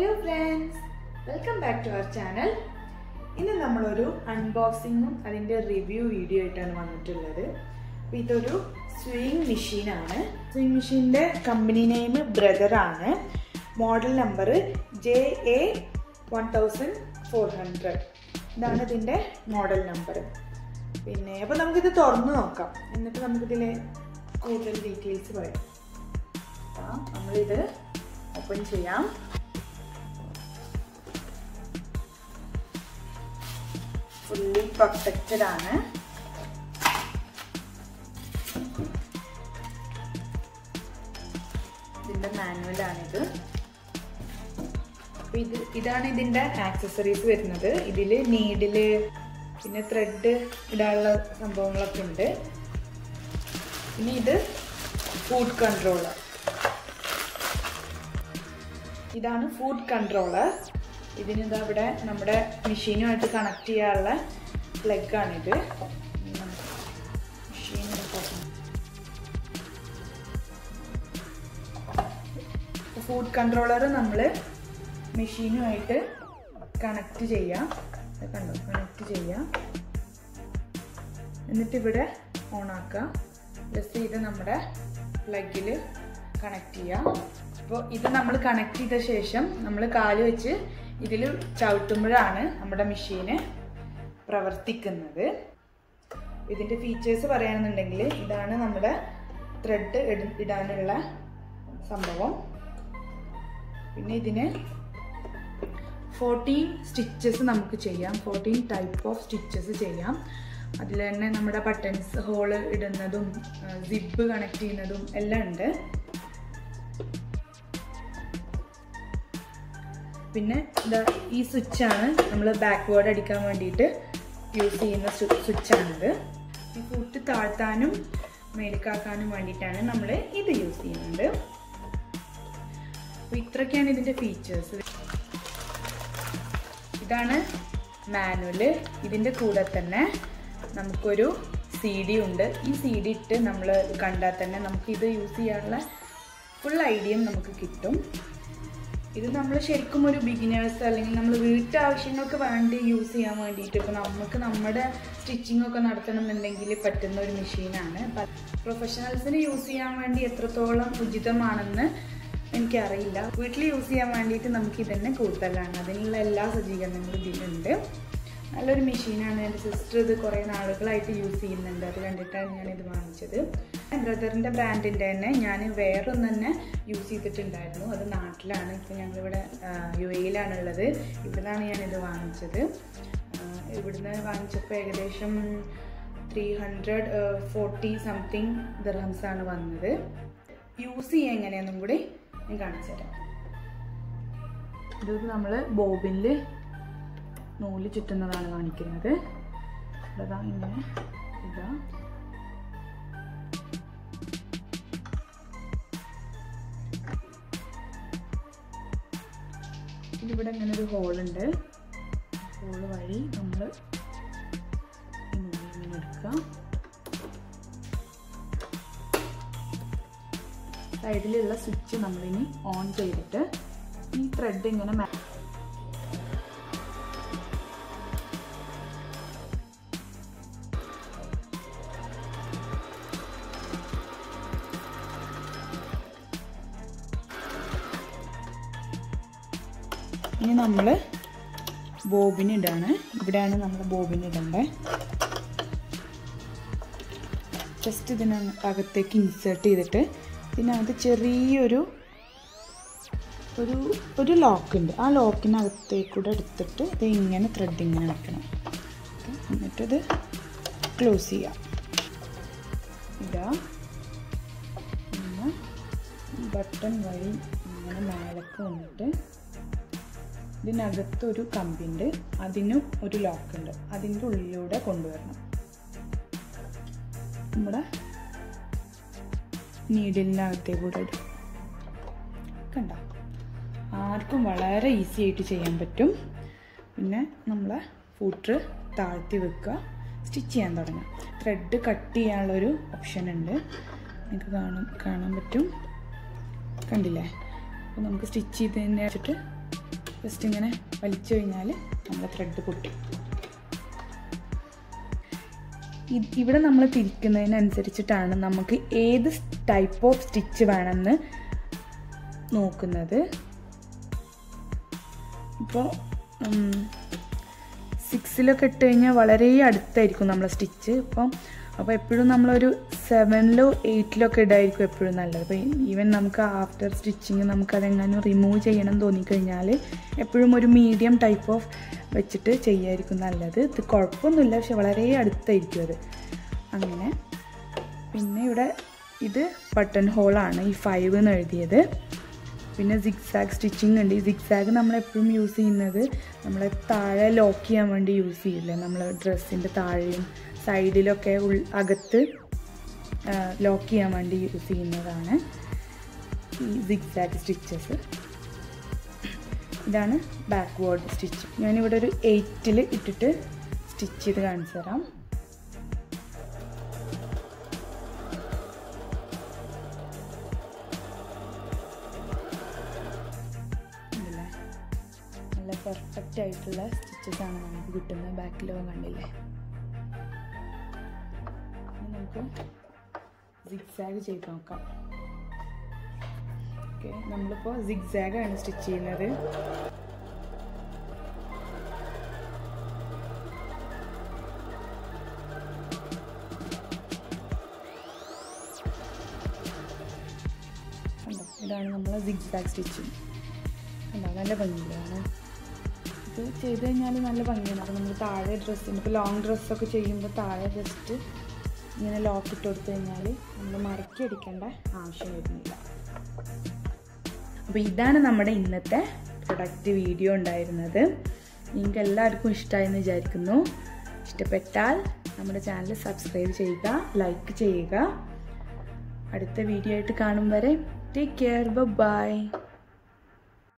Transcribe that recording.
hello friends welcome back to our channel ഇന്ന് നമ്മളൊരു അൺബോക്സിങ്ങും അതിൻ്റെ റിവ്യൂ വീഡിയോ ആയിട്ടാണ് വന്നിട്ടുള്ളത് അപ്പോൾ ഇതൊരു സ്വിങ് മെഷീനാണ് സ്വിങ് മെഷീൻ്റെ കമ്പനി നെയിം ബ്രദറാണ് model number J A one thousand four hundred ഇതാണ് ഇതിൻ്റെ മോഡൽ നമ്പർ പിന്നെ അപ്പോൾ നമുക്കിത് തുറന്നു നോക്കാം എന്നിട്ട് നമുക്കിതിലെ കൂടുതൽ ഡീറ്റെയിൽസ് പറയാം ആ, നമ്മളിത് ഓപ്പൺ ചെയ്യാം ഫുള്ളി പ്രൊട്ടക്റ്റഡ് ആണ് ഇതിന്റെ മാനുവലാണിത് അപ്പൊ ഇത് ഇതാണ് ഇതിന്റെ ആക്സസറീസ് വരുന്നത് ഇതില് നീഡില് പിന്നെ ത്രെഡ് ഇടാനുള്ള സംഭവങ്ങളൊക്കെ ഉണ്ട് പിന്നെ ഇത് ഫുഡ് കൺട്രോളർ ഇതാണ് ഫുഡ് കൺട്രോളർ ഇതിന് ഇതാ ഇവിടെ നമ്മുടെ മെഷീനുമായിട്ട് കണക്ട് ചെയ്യാനുള്ള പ്ലഗ് ആണിത് മെഷീൻ ഫുഡ് കൺട്രോളർ നമ്മൾ മെഷീനുമായിട്ട് കണക്ട് ചെയ്യാം ഇത് കണ്ടോ കണക്ട് ചെയ്യാം എന്നിട്ട് ഇവിടെ ഓൺ ആക്കാം ജസ്റ്റ് ഇത് നമ്മുടെ പ്ലഗിൽ കണക്ട് ചെയ്യാം അപ്പോൾ ഇത് നമ്മൾ കണക്ട് ചെയ്ത ശേഷം നമ്മൾ കാല് വെച്ച് ഇതിൽ ചവിട്ടുമ്പോഴാണ് നമ്മുടെ മെഷീന് പ്രവർത്തിക്കുന്നത് ഇതിൻ്റെ ഫീച്ചേഴ്സ് പറയുകയാണെന്നുണ്ടെങ്കിൽ ഇതാണ് നമ്മുടെ ത്രെഡ് ഇടാനുള്ള സംഭവം പിന്നെ ഇതിന് ഫോർട്ടീൻ സ്റ്റിച്ചസ് നമുക്ക് ചെയ്യാം ഫോർട്ടീൻ ടൈപ്പ് ഓഫ് സ്റ്റിച്ചസ് ചെയ്യാം അതിൽ തന്നെ നമ്മുടെ ബട്ടൺസ് ഹോള് ഇടുന്നതും സിബ് കണക്ട് ചെയ്യുന്നതും എല്ലാം ഉണ്ട് പിന്നെ ഇതാ ഈ സ്വിച്ചാണ് നമ്മൾ ബാക്ക്വേർഡ് അടിക്കാൻ വേണ്ടിയിട്ട് യൂസ് ചെയ്യുന്ന സ്വിച്ചാണിത് ഈ ഫുട്ട് താഴ്ത്താനും മേൽക്കാക്കാനും വേണ്ടിയിട്ടാണ് നമ്മൾ ഇത് യൂസ് ചെയ്യുന്നത് അപ്പോൾ ഇത്രയൊക്കെയാണ് ഇതിൻ്റെ ഫീച്ചേഴ്സ് ഇതാണ് മാനുവല് ഇതിൻ്റെ കൂടെ തന്നെ നമുക്കൊരു സി ഡി ഉണ്ട് ഈ സി ഡി ഇട്ട് നമ്മൾ കണ്ടാൽ തന്നെ നമുക്ക് ഇത് യൂസ് ചെയ്യാനുള്ള ഫുൾ ഐഡിയയും നമുക്ക് കിട്ടും ഇത് നമ്മൾ ശരിക്കും ഒരു ബിഗിനേഴ്സ് അല്ലെങ്കിൽ നമ്മൾ വീട്ടാവശ്യങ്ങൾക്ക് വേണ്ടി യൂസ് ചെയ്യാൻ വേണ്ടിയിട്ട് ഇപ്പോൾ നമുക്ക് നമ്മുടെ സ്റ്റിച്ചിങ് ഒക്കെ നടത്തണം എന്നുണ്ടെങ്കിൽ പറ്റുന്ന ഒരു മെഷീനാണ് പ്രൊഫഷണൽസിന് യൂസ് ചെയ്യാൻ വേണ്ടി എത്രത്തോളം ഉചിതമാണെന്ന് എനിക്കറിയില്ല വീട്ടിൽ യൂസ് ചെയ്യാൻ വേണ്ടിയിട്ട് നമുക്ക് ഇതന്നെ കൂടുതലാണ് അതിനുള്ള എല്ലാ സജ്ജീകരണങ്ങളും ഇതിലുണ്ട് നല്ലൊരു മെഷീനാണ് എൻ്റെ സിസ്റ്റർ ഇത് കുറേ നാളുകളായിട്ട് യൂസ് ചെയ്യുന്നുണ്ട് അത് കണ്ടിട്ടാണ് ഞാനിത് വാങ്ങിച്ചത് ബ്രദറിൻ്റെ ബ്രാൻഡിൻ്റെ തന്നെ ഞാൻ വേറൊന്ന് തന്നെ യൂസ് ചെയ്തിട്ടുണ്ടായിരുന്നു അത് നാട്ടിലാണ് ഇപ്പോൾ ഞങ്ങളിവിടെ യു എയിലാണുള്ളത് ഇവിടുന്നാണ് ഞാനിത് വാങ്ങിച്ചത് ഇവിടുന്ന് വാങ്ങിച്ചപ്പോൾ ഏകദേശം ത്രീ ഹൺഡ്രഡ് ഫോർട്ടി സംതിങ് ദർഹംസാണ് വന്നത് യൂസ് ചെയ്യാൻ എങ്ങനെയാണെന്നും കൂടി ഞാൻ കാണിച്ചു തരാം ഇത് നമ്മൾ ബോബിനിൽ നൂല് ചുറ്റുന്നതാണ് കാണിക്കുന്നത് ഇതാ ഇങ്ങനെ ഇതാ ഇതിവിടെ ഇങ്ങനെ ഒരു ഹോളുണ്ട് ഹോള് വഴി നമ്മൾ ഈ നൂല് ഇങ്ങനെ എടുക്കുക സൈഡിലുള്ള സ്വിച്ച് നമ്മളിനി ഓൺ ചെയ്തിട്ട് ഈ ത്രെഡ് ഇങ്ങനെ ഇനി നമ്മൾ ബോബിന് ഇടാണ് ഇവിടെയാണ് നമ്മൾ ബോബിന് ഇടേണ്ടത് ജസ്റ്റ് ഇതിന് അകത്തേക്ക് ഇൻസേർട്ട് ചെയ്തിട്ട് ഇതിനകത്ത് ചെറിയൊരു ഒരു ഒരു ലോക്ക് ഉണ്ട് ആ ലോക്കിനകത്തേക്കൂടെ എടുത്തിട്ട് ഇത് ഇങ്ങനെ ത്രെഡ് ഇങ്ങനെ വെക്കണം എന്നിട്ടിത് ക്ലോസ് ചെയ്യാം ഇതാ പിന്നെ ബട്ടൺ വഴി ഇങ്ങനെ മേലക്ക് വന്നിട്ട് ഇതിനകത്തൊരു കമ്പിണ്ട് അതിനും ഒരു ലോക്കുണ്ട് അതിൻ്റെ ഉള്ളിലൂടെ കൊണ്ടുവരണം നമ്മുടെ നീഡിലിനകത്തേ കൂടെ ഇടും കണ്ട ആർക്കും വളരെ ഈസി ആയിട്ട് ചെയ്യാൻ പറ്റും പിന്നെ നമ്മളെ ഫൂട്ടർ താഴ്ത്തി വെക്കുക സ്റ്റിച്ച് ചെയ്യാൻ തുടങ്ങാം ത്രെഡ് കട്ട് ചെയ്യാനുള്ളൊരു ഓപ്ഷൻ ഉണ്ട് നിങ്ങൾക്ക് കാണാൻ കാണാൻ പറ്റും കണ്ടില്ലേ അപ്പോൾ നമുക്ക് സ്റ്റിച്ച് ചെയ്തതിനെ വെച്ചിട്ട് ജസ്റ്റ് ഇങ്ങനെ വലിച്ചു കഴിഞ്ഞാൽ നമ്മുടെ ത്രെഡ് പൊട്ടും ഇ- ഇവിടെ നമ്മൾ തിരിക്കുന്നതിനനുസരിച്ചിട്ടാണ് നമുക്ക് ഏത് ടൈപ്പ് ഓഫ് സ്റ്റിച്ച് വേണമെന്ന് നോക്കുന്നത് ഇപ്പോൾ സിക്സിലൊക്കെ ഇട്ട് കഴിഞ്ഞാൽ വളരെ അടുത്തായിരിക്കും നമ്മളെ സ്റ്റിച്ച് ഇപ്പം അപ്പോൾ എപ്പോഴും നമ്മളൊരു സെവനിലോ എയ്റ്റിലോ ഒക്കെ ഇടായിരിക്കും എപ്പോഴും നല്ലത് അപ്പോൾ ഈവൻ നമുക്ക് ആഫ്റ്റർ സ്റ്റിച്ചിങ് നമുക്ക് അതെങ്ങാനും റിമൂവ് ചെയ്യണം തോന്നിക്കഴിഞ്ഞാൽ എപ്പോഴും ഒരു മീഡിയം ടൈപ്പ് ഓഫ് വെച്ചിട്ട് ചെയ്യായിരിക്കും നല്ലത് ഇത് കുഴപ്പമൊന്നുമില്ല പക്ഷെ വളരെ അടുത്തായിരിക്കും അത് അങ്ങനെ പിന്നെ ഇവിടെ ഇത് ബട്ടൺ ഹോളാണ് ഈ ഫൈവ് എന്ന് എഴുതിയത് പിന്നെ സിഗ്സാഗ് സ്റ്റിച്ചിങ് ഉണ്ട് ഈ സിഗ്സാഗ് നമ്മൾ എപ്പോഴും യൂസ് ചെയ്യുന്നത് നമ്മൾ താഴെ ലോക്ക് ചെയ്യാൻ വേണ്ടി യൂസ് ചെയ്യില്ല നമ്മൾ ഡ്രസ്സിൻ്റെ താഴെയും സൈഡിലൊക്കെ ഉൾ അകത്ത് ലോക്ക് ചെയ്യാൻ വേണ്ടി യൂസ് ചെയ്യുന്നതാണ് ഈ സിഗ്സാഗ് സ്റ്റിച്ചസ് ഇതാണ് ബാക്ക്വേർഡ് സ്റ്റിച്ച് ഞാനിവിടെ ഒരു എയ്റ്റിൽ ഇട്ടിട്ട് സ്റ്റിച്ച് ചെയ്ത് കാണിച്ചു തരാം ഉണ്ടല്ലേ നല്ല പെർഫെക്റ്റ് ആയിട്ടുള്ള സ്റ്റിച്ചസ് ആണ് നമുക്ക് കിട്ടുന്നത് ബാക്കിലൊക്കെ കണ്ടില്ലേ ഇനി നമുക്ക് സിഗ്സാഗ് ചെയ്ത് നോക്കാം ഓക്കെ നമ്മളിപ്പോൾ സിഗ്സാഗ് ആണ് സ്റ്റിച്ച് ചെയ്യുന്നത് കണ്ടോ ഇതാണ് നമ്മൾ സിഗ്സാഗ് സ്റ്റിച്ചിങ് കണ്ടോ നല്ല ഭംഗിയാണ് ഇത് ചെയ്ത് കഴിഞ്ഞാൽ നല്ല ഭംഗിയാണ് അപ്പോൾ നമ്മൾ താഴെ ഡ്രസ്സിന് ഇപ്പോൾ ലോങ് ഡ്രസ്സൊക്കെ ചെയ്യുമ്പോൾ താഴെ ജസ്റ്റ് ഇങ്ങനെ ലോക്ക് ഇട്ട് കൊടുത്തു കഴിഞ്ഞാൽ നമ്മൾ മടക്കി അടിക്കേണ്ട ആവശ്യം വരുന്നില്ല അപ്പോൾ ഇതാണ് നമ്മുടെ ഇന്നത്തെ പ്രൊഡക്റ്റ് വീഡിയോ ഉണ്ടായിരുന്നത് നിങ്ങൾക്ക് എല്ലാവർക്കും ഇഷ്ടമായെന്ന് വിചാരിക്കുന്നു ഇഷ്ടപ്പെട്ടാൽ നമ്മുടെ ചാനൽ സബ്സ്ക്രൈബ് ചെയ്യുക ലൈക്ക് ചെയ്യുക അടുത്ത വീഡിയോ ആയിട്ട് കാണും വരെ ടേക്ക് കെയർ ബൈ